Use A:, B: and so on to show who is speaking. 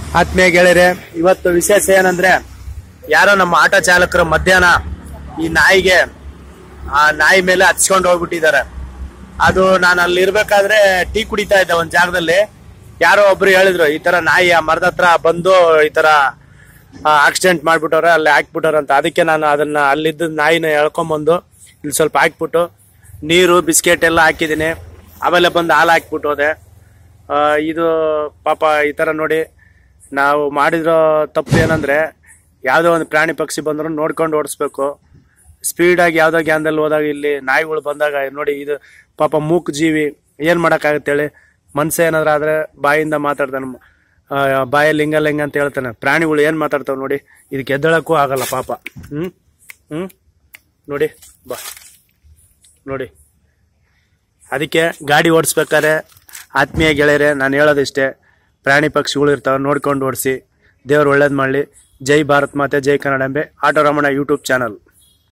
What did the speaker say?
A: ಆತ್ಮೀಯ ಗೆಳೆಯರೆ ಇವತ್ತು ವಿಶೇಷ ಏನಂದ್ರೆ ಯಾರೋ ನಮ್ಮ ಆಟೋ ಚಾಲಕರು ಮಧ್ಯಾಹ್ನ ಈ ನಾಯಿಗೆ ಆ ನಾಯಿ ಮೇಲೆ ಹಚ್ಕೊಂಡು ಹೋಗ್ಬಿಟ್ಟಿದ್ದಾರೆ ಅದು ನಾನು ಅಲ್ಲಿ ಇರ್ಬೇಕಾದ್ರೆ ಟೀ ಕುಡಿತಾ ಇದ್ದೆ ಒಂದ್ ಜಾಗದಲ್ಲಿ ಯಾರೋ ಒಬ್ರು ಹೇಳಿದ್ರು ಈ ತರ ನಾಯಿ ಆ ಮರದ ಹತ್ರ ಬಂದು ಈ ತರ ಆಕ್ಸಿಡೆಂಟ್ ಮಾಡ್ಬಿಟ್ಟವ್ರೆ ಅಲ್ಲಿ ಹಾಕ್ಬಿಟ್ಟವ್ರೆ ಅಂತ ಅದಕ್ಕೆ ನಾನು ಅದನ್ನ ಅಲ್ಲಿದ್ದ ನಾಯಿನ ಎಳ್ಕೊಂಬಂದು ಇಲ್ಲಿ ಸ್ವಲ್ಪ ಹಾಕ್ಬಿಟ್ಟು ನೀರು ಬಿಸ್ಕೆಟ್ ಎಲ್ಲ ಹಾಕಿದ್ದೀನಿ ಆಮೇಲೆ ಬಂದು ಹಾಲು ಹಾಕ್ಬಿಟ್ಟು ಹೋದೆ ಆ, ಇದು ಪಾಪ ಈ ತರ ನೋಡಿ ನಾವು ಮಾಡಿರೋ ತಪ್ಪು ಏನಂದ್ರೆ ಯಾವುದೋ ಒಂದು ಪ್ರಾಣಿ ಪಕ್ಷಿ ಬಂದ್ರು ನೋಡ್ಕೊಂಡು ಓಡಿಸ್ಬೇಕು ಸ್ಪೀಡಾಗಿ ಯಾವುದೋ ಗ್ಯಾನ್ದಲ್ಲಿ ಹೋದಾಗ ಇಲ್ಲಿ ನಾಯಿಗಳು ಬಂದಾಗ ನೋಡಿ ಇದು ಪಾಪ ಮೂಕ್ ಜೀವಿ ಏನ್ ಮಾಡಕ್ಕಾಗತ್ತೆ ಹೇಳಿ ಮನ್ಸೆ ಏನಾದ್ರು ಆದ್ರೆ ಬಾಯಿಂದ ಮಾತಾಡ್ತಾನೆ ಆ, ಬಾಯಲ್ಲಿ ಹಿಂಗಲ್ಲ ಹಿಂಗ ಅಂತ ಹೇಳ್ತಾನೆ ಪ್ರಾಣಿಗಳು ಏನ್ ಮಾತಾಡ್ತಾವ ನೋಡಿ ಇದಕ್ಕೆ ಎದ್ದಳಕ್ಕೂ ಆಗಲ್ಲ ಪಾಪ ಹ್ಮ್ ಹ್ಮ್ ನೋಡಿ ಬಾ ನೋಡಿ ಅದಕ್ಕೆ ಗಾಡಿ ಓಡಿಸ್ಬೇಕಾದ್ರೆ ಆತ್ಮೀಯ ಗೆಳೆಯರೆ ನಾನು ಹೇಳೋದಿಷ್ಟೇ ಪ್ರಾಣಿ ಪಕ್ಷಿಗಳು ಇರ್ತಾವೆ ನೋಡ್ಕೊಂಡು ಓಡಿಸಿ ದೇವ್ರು ಒಳ್ಳೇದು ಮಾಡಲಿ ಜೈ ಭಾರತ್ ಮಾತೆ ಜೈ Kannadambe auto Ramana YouTube channel